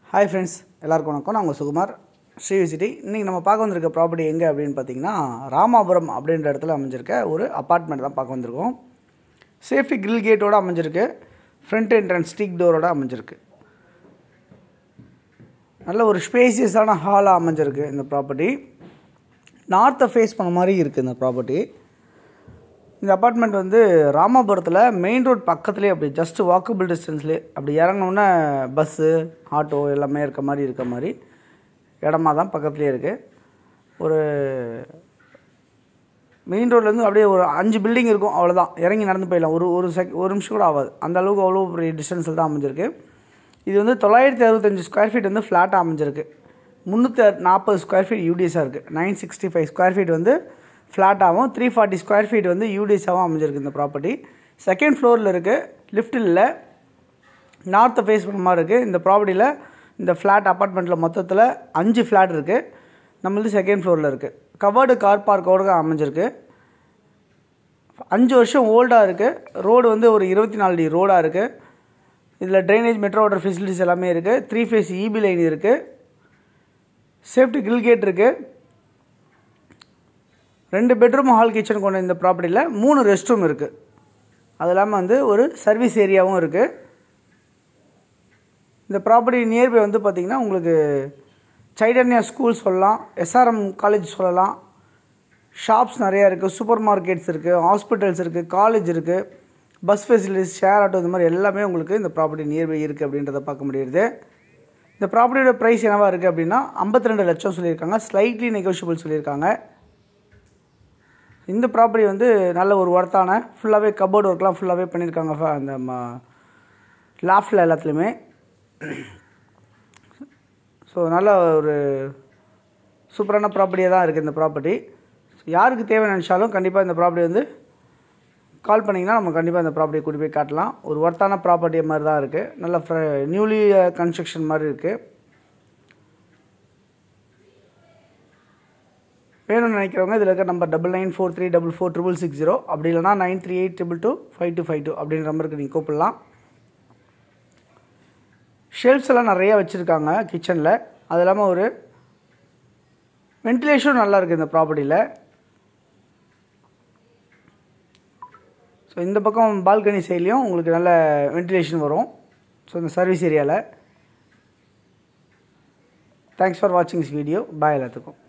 hi friends எல்லாருக்கும் வணக்கம் நான் உங்கள் சுகுமார் ஸ்ரீ விசிட்டி இன்றைக்கி நம்ம பார்க்க வந்திருக்க ப்ராப்பர்ட்டி எங்கே அப்படின்னு பார்த்தீங்கன்னா ராமாபுரம் அப்படின்ற இடத்துல அமைஞ்சிருக்க ஒரு அப்பார்ட்மெண்ட் தான் பார்க்க வந்திருக்கோம் சேஃப்டி கிரில் கேட்டோட அமைஞ்சிருக்கு ஃப்ரண்ட் என்ட்ரன்ஸ் ஸ்டீக் டோரோட அமைஞ்சிருக்கு நல்ல ஒரு ஸ்பேசியஸான ஹாலாக அமைஞ்சிருக்கு இந்த ப்ராப்பர்ட்டி நார்த்தை ஃபேஸ் பண்ண மாதிரி இருக்குது இந்த ப்ராப்பர்ட்டி இந்த அப்பார்ட்மெண்ட் வந்து ராமாபுரத்தில் மெயின் ரோட் பக்கத்துலேயே அப்படி ஜஸ்ட் வாக்கபிள் டிஸ்டன்ஸ்லேயே அப்படி இறங்கினோன்னே பஸ்ஸு ஆட்டோ எல்லாமே இருக்க மாதிரி இருக்க மாதிரி இடமா தான் பக்கத்துலேயே இருக்குது ஒரு மெயின் ரோட்லேருந்து அப்படியே ஒரு அஞ்சு பில்டிங் இருக்கும் அவ்வளோதான் இறங்கி நடந்து போயிடலாம் ஒரு ஒரு செக் ஒரு நிமிஷம் கூட ஆகாது அந்த அளவுக்கு அவ்வளோ பெரிய டிஸ்டன்ஸில் தான் அமைஞ்சிருக்கு இது வந்து தொள்ளாயிரத்தி அறுபத்தஞ்சு ஸ்கொயர் ஃபீட் வந்து ஃப்ளாட்டாக அமைஞ்சிருக்கு முந்நூற்றி நாற்பது ஸ்கொயர் ஃபீட் யூடிஎஸாக இருக்குது nine sixty five square feet வந்து ஃப்ளாட்டாகவும் த்ரீ ஃபார்ட்டி ஸ்கொயர் ஃபீட் வந்து யூடிஎஸாகவும் அமைஞ்சிருக்கு இந்த ப்ராப்பர்ட்டி செகண்ட் ஃப்ளோரில் இருக்குது லிஃப்ட் இல்லை நார்த்தை ஃபேஸ் பண்ண மாதிரி இருக்குது இந்த ப்ராப்பர்ட்டியில் இந்த ஃப்ளாட் அப்பார்ட்மெண்ட்டில் மொத்தத்தில் அஞ்சு ஃப்ளாட் இருக்குது நம்மளது செகண்ட் ஃப்ளோரில் இருக்குது கவர்டு கார் பார்க்கோடு அமைஞ்சிருக்கு அஞ்சு வருஷம் ஓல்டாக இருக்குது ரோடு வந்து ஒரு இருபத்தி நாலு டி ரோடாக இருக்குது இதில் ட்ரைனேஜ் மெட்ரோ வாட்டர் ஃபெசிலிட்டிஸ் எல்லாமே இருக்குது த்ரீ ஃபேஸ் இபி லைன் இருக்குது சேஃப்டி கிரில் கேட் இருக்குது ரெண்டு பெட்ரூம் ஹால் கிச்சன் கொண்ட இந்த ப்ராப்பர்ட்டியில் மூணு ரெஸ்ட் ரூம் இருக்குது அது இல்லாமல் வந்து ஒரு சர்வீஸ் ஏரியாவும் இருக்குது இந்த ப்ராப்பர்ட்டி நியர்பை வந்து பார்த்திங்கன்னா உங்களுக்கு சைடன்யா ஸ்கூல் சொல்லலாம் எஸ்ஆர்எம் காலேஜ் சொல்லலாம் ஷாப்ஸ் நிறையா இருக்குது சூப்பர் மார்க்கெட்ஸ் இருக்குது ஹாஸ்பிட்டல்ஸ் இருக்குது காலேஜ் இருக்குது பஸ் ஃபெசிலிட்டிஸ் ஷேர் ஆட்டோ இந்த மாதிரி எல்லாமே உங்களுக்கு இந்த ப்ராப்பர்ட்டி நியர்பை இருக்குது அப்படின்றத பார்க்க முடியுது இந்த ப்ராப்பர்ட்டியோட ப்ரைஸ் என்னவா இருக்குது அப்படின்னா ஐம்பத்தி ரெண்டு லட்சம் சொல்லியிருக்காங்க ஸ்லைட்லி நெகோஷியபிள் சொல்லியிருக்காங்க இந்த ப்ராப்பர்ட்டி வந்து நல்ல ஒரு ஒர்த்தான ஃபுல்லாகவே கபோர்டு ஒர்க்லாம் ஃபுல்லாகவே பண்ணியிருக்காங்க ஃப- அந்த லாஃப்டில் எல்லாத்துலேயுமே ஸோ நல்ல ஒரு சூப்பரான ப்ராப்பர்ட்டியாக தான் இருக்குது இந்த ப்ராப்பர்ட்டி யாருக்கு தேவை நினச்சாலும் கண்டிப்பாக இந்த ப்ராப்பர்ட்டி வந்து கால் பண்ணிங்கன்னா நம்ம கண்டிப்பாக இந்த ப்ராப்பர்ட்டியை கூட்டி போய் காட்டலாம் ஒரு ஒர்த்தான ப்ராப்பர்ட்டி மாதிரி தான் இருக்குது நல்ல நியூலி கன்ஸ்ட்ரக்ஷன் மாதிரி இருக்குது வேணும்னு நினைக்கிறவங்க இதில் இருக்க number double nine four three double four triple six zero அப்படி இல்லைனா nine three eight triple two five two five two அப்படின்ற நம்பருக்கு நீங்கள் கூப்பிடலாம் ஷெல்ஃப்ஸ் எல்லாம் நிறைய வச்சுருக்காங்க கிச்சனில் அது இல்லாமல் ஒரு வென்டிலேஷனும் நல்லா இருக்குது இந்த ப்ராப்பர்ட்டியில் ஸோ இந்த பக்கம் பால்கனி சைட்லேயும் உங்களுக்கு நல்ல வென்டிலேஷன் வரும் ஸோ இந்த சர்வீஸ் ஏரியாவில் தேங்க்ஸ் ஃபார் வாட்சிங் திஸ் வீடியோ பாய் எல்லாத்துக்கும்